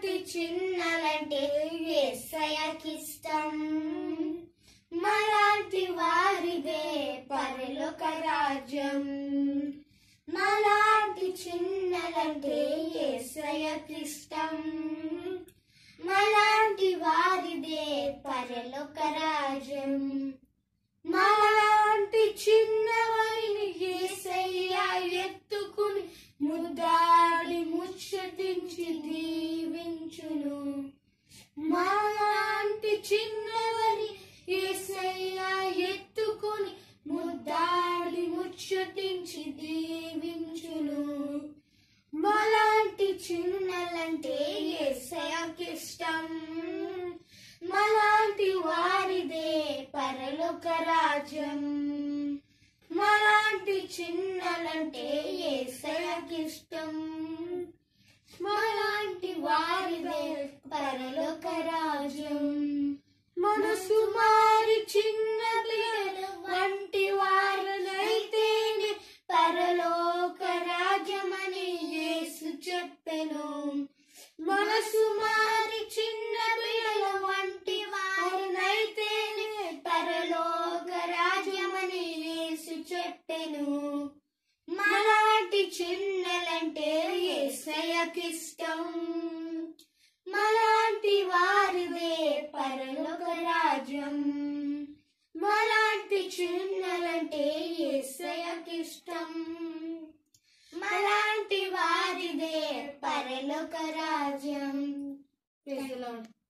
మలాంటి చిన్నలంటే ఏసయ్యకిష్టం మలాంటి వారిదే పరలోక రాజ్యం మలాంటి చిన్నలంటే ఏసయ్యకిష్టం మలాంటి వారిదే పరలోక రాజ్యం మాలాంటి చిన్నవారిని ఏసయ్య ఎత్తుకుని ముద్దాడి ముచ్చటించి దీవించును మాలాంటి చిన్నవారి ఏసయ్య ఎత్తుకుని ముద్దాడి ముచ్చటించి దీవించును మాలాంటి చిన్నలంటే ఏసయ్యకిష్టం మలాంటి వారిదే పరలోక రాజ్యం మలాంటి చిన్నలంటే ఏసయ్యకిష్టం మలాంటి వారిదే పరలోక రాజ్యం మనసు మారి చిన్న పిల్లలు వంటి వారులైతేనే పరలోక రాజ్యమని యేసు చెప్పెను మనసు మారి చిన్న పిల్లల వంటి వారినైతేనే పరలోక రాజ్యమని యేసు చెప్పెను మలాంటి చిన్నలంటే ఏసయ్యకిష్టం మలాంటి వారిదే పరలోక రాజ్యం మలాంటి చిన్నలంటే ఏసయ్యకిష్టం మలాంటి వారిదే పరలోక రాజ్యం Praise the Lord.